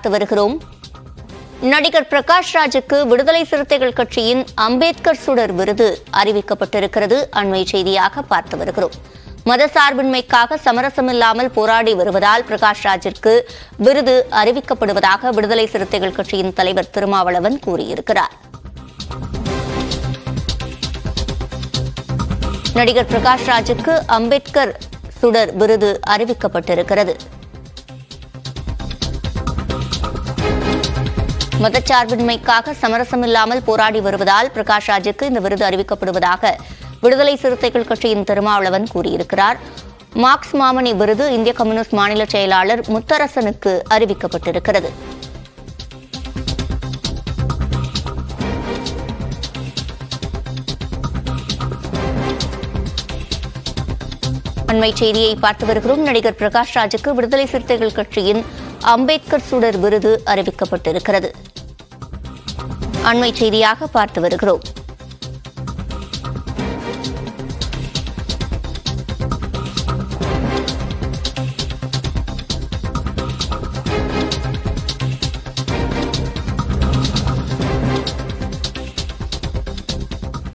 பார்த்து வருகிறோம் நடிகர் பிரகாஷ் ராஜுக்கு விடுதலை சிறுத்தைகள் கட்சியின் அம்பேத்கர் சுடர் விருது அறிவிக்கப்பட்டிருக்கிறது அண்மை செய்தியாக பார்த்து வருகிறோம் மதசார்பின்மைக்காக சமரசமில்லாமல் போராடி வருவதால் பிரகாஷ் ராஜிற்கு விருது அறிவிக்கப்படுவதாக விடுதலை சிறுத்தைகள் கட்சியின் தலைவர் திருமாவளவன் கூறியிருக்கிறார் நடிகர் பிரகாஷ் ராஜுக்கு அம்பேத்கர் சுடர் விருது அறிவிக்கப்பட்டிருக்கிறது மதச்சார்பின்மைக்காக சமரசமில்லாமல் போராடி வருவதால் பிரகாஷ் ராஜுக்கு இந்த விருது அறிவிக்கப்படுவதாக விடுதலை சிறுத்தைகள் கட்சியின் திருமாவளவன் கூறியிருக்கிறார் மார்க்ஸ் மாமணி விருது இந்திய கம்யூனிஸ்ட் மாநில செயலாளர் முத்தரசனுக்கு அறிவிக்கப்பட்டிருக்கிறது அண்மை செய்தியை பார்த்து வருகிறோம் நடிகர் பிரகாஷ் ராஜுக்கு விடுதலை சிறுத்தைகள் கட்சியின் அம்பேத்கர் சுடர் விருது அறிவிக்கப்பட்டிருக்கிறது அண்மை செய்தியாக பார்த்து வருகிறோம்